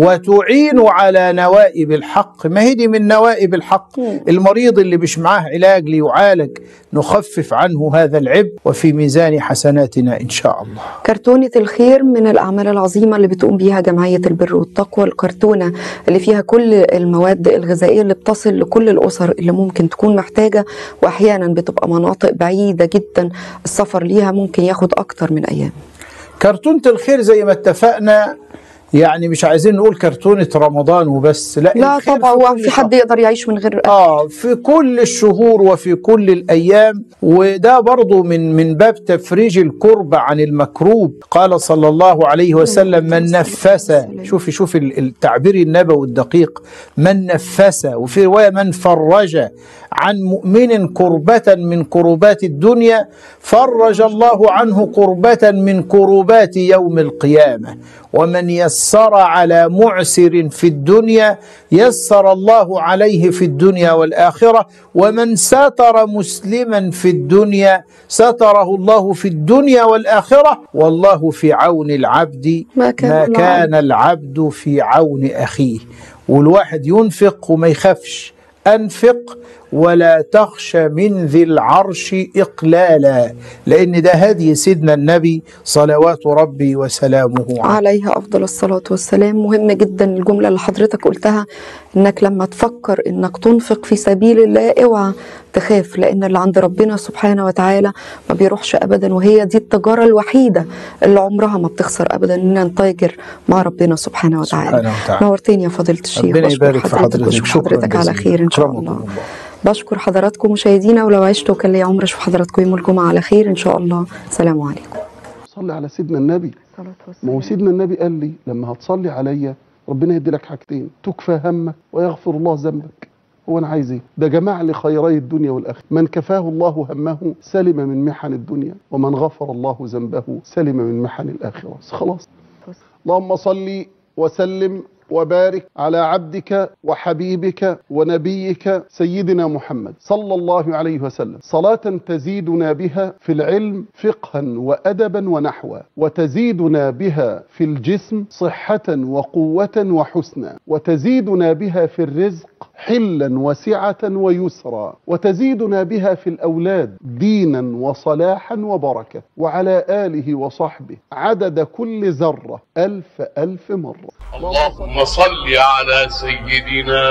Speaker 5: وتعين على نوائب الحق ما هي دي من نوائب الحق المريض اللي مش معاه علاج ليعالج نخفف عنه هذا العبء وفي ميزان حسناتنا إن شاء الله
Speaker 1: كرتونة الخير من الأعمال العظيمة اللي بتقوم بيها جمعية البر والتقوى الكرتونة اللي فيها كل المواد الغذائية اللي بتصل لكل الأسر اللي ممكن تكون محتاجة وأحيانا بتبقى مناطق بعيدة جدا السفر ليها ممكن ياخد أكتر من أيام
Speaker 5: كرتونة الخير زي ما اتفقنا يعني مش عايزين نقول كرتونة رمضان وبس لا
Speaker 1: لا
Speaker 5: الخير
Speaker 1: طبعا هو
Speaker 5: كل
Speaker 1: في حد
Speaker 5: شهر.
Speaker 1: يقدر يعيش من غير أكل
Speaker 5: اه في كل الشهور وفي كل الايام وده برضو من من باب تفريج الكرب عن المكروب قال صلى الله عليه وسلم من نفس شوفي شوفي ال- التعبير النبوي الدقيق من نفس وفي روايه من فرج عن مؤمن كربة من كربات الدنيا فرج الله عنه كربة من كربات يوم القيامة ومن يسر على معسر في الدنيا يسر الله عليه في الدنيا والآخرة ومن ستر مسلما في الدنيا ستره الله في الدنيا والآخرة والله في عون العبد
Speaker 1: ما كان
Speaker 5: ما
Speaker 1: العبد.
Speaker 5: كان العبد في عون أخيه والواحد ينفق وما يخافش أنفق ولا تخش من ذي العرش إقلالا لأن ده هدي سيدنا النبي صلوات ربي وسلامه عليه
Speaker 1: عليها افضل الصلاه والسلام مهم جدا الجمله اللي حضرتك قلتها انك لما تفكر انك تنفق في سبيل الله اوعى تخاف لان اللي عند ربنا سبحانه وتعالى ما بيروحش ابدا وهي دي التجاره الوحيده اللي عمرها ما بتخسر ابدا اننا نتاجر مع ربنا سبحانه وتعالى
Speaker 5: سبحانه وتعالى.
Speaker 1: نورتني يا فضيله الشيخ
Speaker 5: ربنا
Speaker 1: بشكر
Speaker 5: يبارك في حضرتك
Speaker 1: واشوف
Speaker 5: شكرا
Speaker 1: حضرتك على
Speaker 5: جزيلا.
Speaker 1: خير ان شاء
Speaker 5: أكرمكم
Speaker 1: الله
Speaker 5: الله.
Speaker 1: بشكر حضراتكم مشاهدينا ولو عشت وكان لي عمر اشوف حضراتكم يوم الجمعه على خير ان شاء الله سلام عليكم
Speaker 6: صلي على سيدنا النبي ما هو سيدنا النبي قال لي لما هتصلي عليا ربنا يدي لك حاجتين تكفى همك ويغفر الله ذنبك هو انا عايز ايه ده جمع لي خيري الدنيا والاخره من كفاه الله همه سلم من محن الدنيا ومن غفر الله ذنبه سلم من محن الاخره بس خلاص اللهم صل وسلم وبارك على عبدك وحبيبك ونبيك سيدنا محمد صلى الله عليه وسلم صلاة تزيدنا بها في العلم فقها وأدبا ونحوا وتزيدنا بها في الجسم صحة وقوة وحسنا وتزيدنا بها في الرزق حلا وسعة ويسرا وتزيدنا بها في الأولاد دينا وصلاحا وبركة وعلى آله وصحبه عدد كل ذرة ألف ألف مرة
Speaker 7: اللهم صل على سيدنا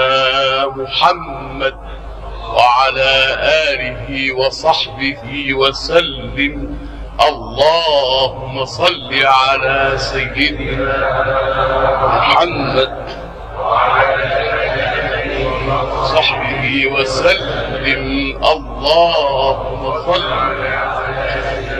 Speaker 7: محمد وعلى آله وصحبه وسلم اللهم صل على سيدنا محمد وصحبه وسلم اللهم صل